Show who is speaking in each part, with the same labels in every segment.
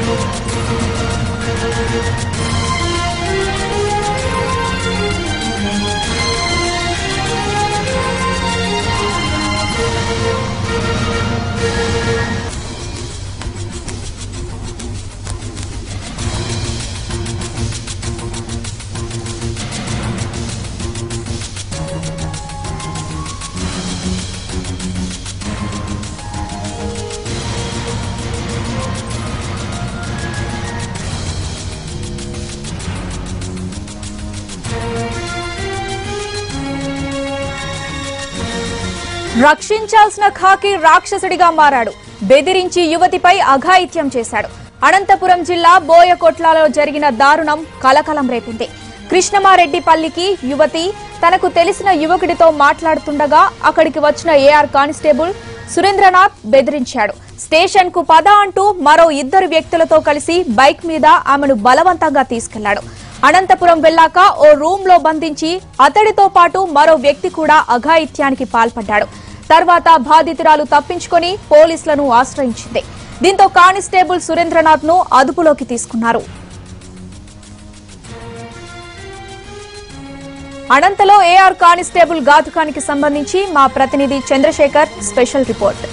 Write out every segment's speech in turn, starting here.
Speaker 1: రక్షించాల్సిన ఖాకి రాక్షసుడిగా మారాడు బెదిరించి యువతిపై అఘాయిత్యం చేశాడు అనంతపురం జిల్లా బోయకొట్లలో జరిగిన దారుణం కలకలం రేపింది కృష్ణమారెడ్డిపల్లికి యువతి తనకు తెలిసిన యువకుడితో మాట్లాడుతుండగా అక్కడికి వచ్చిన ఏఆర్ కానిస్టేబుల్ సురేంద్రనాథ్ బెదిరించాడు స్టేషన్ కు పద అంటూ మరో ఇద్దరు వ్యక్తులతో కలిసి బైక్ మీద ఆమెను బలవంతంగా తీసుకెళ్లాడు అనంతపురం వెళ్ళాక ఓ రూమ్ లో బంధించి అతడితో పాటు మరో వ్యక్తి కూడా అఘాయిత్యానికి పాల్పడ్డాడు తర్వాత బాధితురాలు తప్పించుకొని పోలీసులను ఆశ్రయించింది దీంతో కానిస్టేబుల్ సురేంద్రనాథ్ ను అదుపులోకి తీసుకున్నారు అనంతలో ఏఆర్ కానిస్టేబుల్ ఘాతుకానికి సంబంధించి మా ప్రతినిధి చంద్రశేఖర్ స్పెషల్ రిపోర్ట్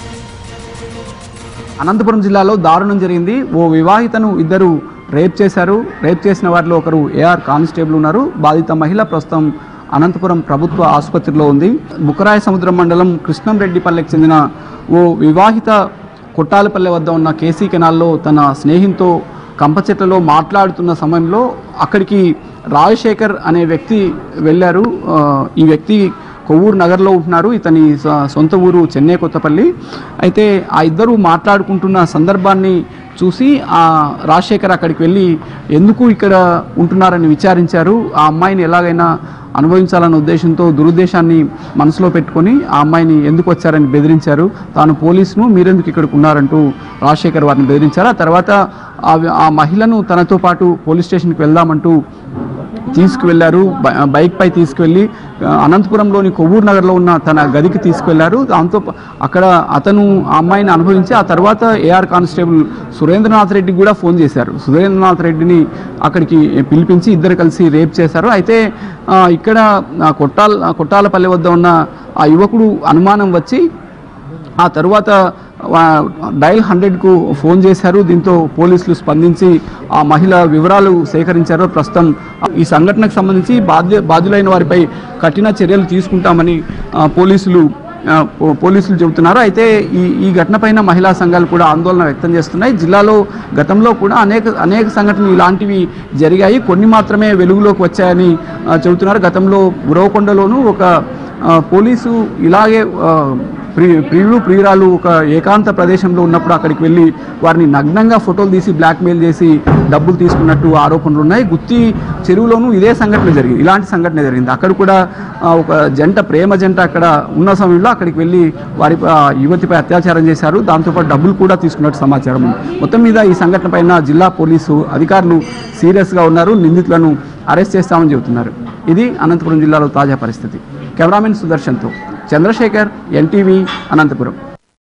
Speaker 2: అనంతపురం జిల్లాలో దారుణం జరిగింది ఓ వివాహితను ఇద్దరు రేప్ చేశారు రేప్ చేసిన వారిలో ఒకరు ఏఆర్ కానిస్టేబుల్ ఉన్నారు బాధిత మహిళ ప్రస్తుతం అనంతపురం ప్రభుత్వ ఆసుపత్రిలో ఉంది బుకరాయ సముద్రం మండలం కృష్ణంరెడ్డిపల్లెకి చెందిన ఓ వివాహిత కొట్టాలపల్లె వద్ద ఉన్న కేసీ కెనాల్లో తన స్నేహితుతో కంప చెట్లలో మాట్లాడుతున్న సమయంలో అక్కడికి రాజశేఖర్ అనే వ్యక్తి వెళ్ళారు ఆ, ఈ వ్యక్తి కొవ్వూరు నగర్లో ఉంటున్నారు ఇతని సొ- సొంత ఊరు చెన్నై కొత్తపల్లి అయితే ఆ ఇద్దరు మాట్లాడుకుంటున్న సందర్భాన్ని చూసి ఆ రాజశేఖర్ అక్కడికి వెళ్ళి ఎందుకు ఇక్కడ ఉంటున్నారని విచారించారు ఆ అమ్మాయిని ఎలాగైనా అనుభవించాలన్న ఉద్దేశంతో దురుద్దేశాన్ని మనసులో పెట్టుకొని ఆ అమ్మాయిని ఎందుకు వచ్చారని బెదిరించారు తాను పోలీసును మీరెందుకు ఇక్కడికి ఉన్నారంటూ రాజశేఖర్ వారిని బెదిరించారు ఆ తర్వాత ఆ ఆ మహిళను తనతో పాటు పోలీస్ స్టేషన్కి వెళ్దామంటూ తీసుకువెళ్లారు బై- బైక్ పై తీసుకువెళ్ళి ఆ, అనంతపురంలోని కొవ్వూరు నగర్లో ఉన్న తన గదికి తీసుకువెళ్లారు దాంతో ప- అక్కడ అతను ఆ అమ్మాయిని అనుభవించి ఆ తర్వాత ఏఆర్ కానిస్టేబుల్ సురేంద్రనాథ్ రెడ్డికి కూడా ఫోన్ చేశారు సురేంద్రనాథ్ రెడ్డిని అక్కడికి పిలిపించి ఇద్దరు కలిసి రేప్ చేశారు అయితే ఆ, ఇక్కడ ఆ, కొట్టాల కొట్టాలపల్లి వద్ద ఉన్న ఆ యువకుడు అనుమానం వచ్చి ఆ తరువాత వా- డయల్ హండ్రెడ్కు ఫోన్ చేశారు దీంతో పోలీసులు స్పందించి ఆ మహిళ వివరాలు సేకరించారు ప్రస్తుతం ఈ సంఘటనకు సంబంధించి బాధ్య బాధ్యులైన వారిపై కఠిన చర్యలు తీసుకుంటామని ఆ, పోలీసులు ఆ, పో- పోలీసులు చెబుతున్నారు అయితే ఈ ఈ ఘటనపైన మహిళా సంఘాలు కూడా ఆందోళన వ్యక్తం చేస్తున్నాయి జిల్లాలో గతంలో కూడా అనేక అనేక సంఘటనలు ఇలాంటివి జరిగాయి కొన్ని మాత్రమే వెలుగులోకి వచ్చాయని ఆ, చెబుతున్నారు గతంలో ఉరవకొండలోనూ ఒక ఆ, పోలీసు ఇలాగే ఆ, ప్రి ప్రియులు ప్రియురాలు ఒక ఏకాంత ప్రదేశంలో ఉన్నప్పుడు అక్కడికి వెళ్ళి వారిని నగ్నంగా ఫోటోలు తీసి బ్లాక్మెయిల్ చేసి డబ్బులు తీసుకున్నట్టు ఆరోపణలు ఉన్నాయి గుత్తి చెరువులోనూ ఇదే సంఘటన జరిగింది ఇలాంటి సంఘటన జరిగింది అక్కడ కూడా ఆ, ఒక జంట ప్రేమ జంట అక్కడ ఉన్న సమయంలో అక్కడికి వెళ్ళి వారి ఆ, యువతిపై అత్యాచారం చేశారు దాంతోపాటు డబ్బులు కూడా తీసుకున్నట్టు సమాచారం ఉంది మొత్తం మీద ఈ సంఘటన పైన జిల్లా పోలీసు అధికారులు సీరియస్గా ఉన్నారు నిందితులను అరెస్ట్ చేస్తామని చెబుతున్నారు ఇది అనంతపురం జిల్లాలో తాజా పరిస్థితి కెమెరామెన్ సుదర్శన్తో చంద్రశేఖర్ ఎన్టీవీ అనంతపురం